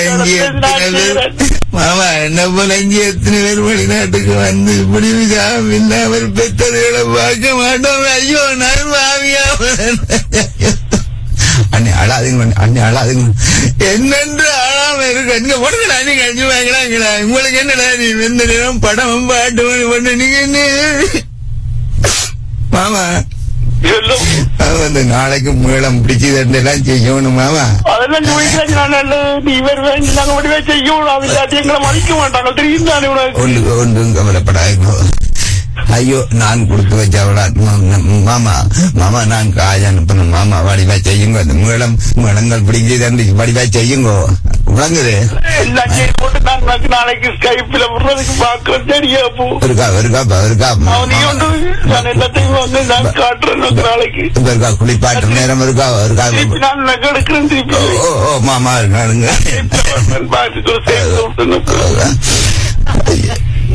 இங்கே எத்தனை பேர் மாமா என்ன போல இங்கே எத்தனை பேர் வெளிநாட்டுக்கு வந்து இப்படி விசாரம் இல்லாமல் பெற்றதுகளை பார்க்க மாட்டோம் ஐயோ நான் மாமியா அண்ணே அழாதுங்க அண்ணே அழாதுங்க என்னென்று அழாம இருக்கு நீங்க போடுங்கடா நீங்க அஞ்சு வாங்கலாங்களா உங்களுக்கு என்னடா நீ வெந்த நேரம் படம் பாட்டு பண்ணு நீங்க என்ன மாமா எல்லாம் அது வந்து நாளைக்கு மேளம் பிடிச்சது எல்லாம் செய்யணும் மாமா அதெல்லாம் ചോദിക്കാൻ ഞാൻ நல்லது நீ வருவேன் நாங்க முடிவே செய்யணும் அவன் எங்களை மதிக்க மாட்டாங்க தெரியும் தானே உனக்கு ஒன்று ஒன்றும் கவலைப்படாதீங்க ஐயோ நான் கொடுத்து வச்சவளா மாமா மாமா நான் காய் அனுப்பணும் மாமா வடிவா செய்யுங்க அந்த மேளம் மேளங்கள் பிடிக்குது வடிவா செய்யுங்க விளங்குது எல்லாம் செய்து போட்டு நான் உனக்கு நாளைக்கு ஸ்கைப்ல விடுறதுக்கு பாக்குறேன் சரியா போ இருக்கா இருக்கா இருக்கா அவன் நீ ஒன்று நான் எல்லாத்தையும் வந்து நான் காட்டுறேன் உனக்கு நாளைக்கு இப்ப இருக்கா குளிப்பாட்டு நேரம் இருக்கா இருக்கா திருப்பி நான் உனக்கு எடுக்கிறேன் திருப்பி ஓ ஓ மாமா இருக்கானுங்க பார்த்துக்கோ சேர்த்து விட்டு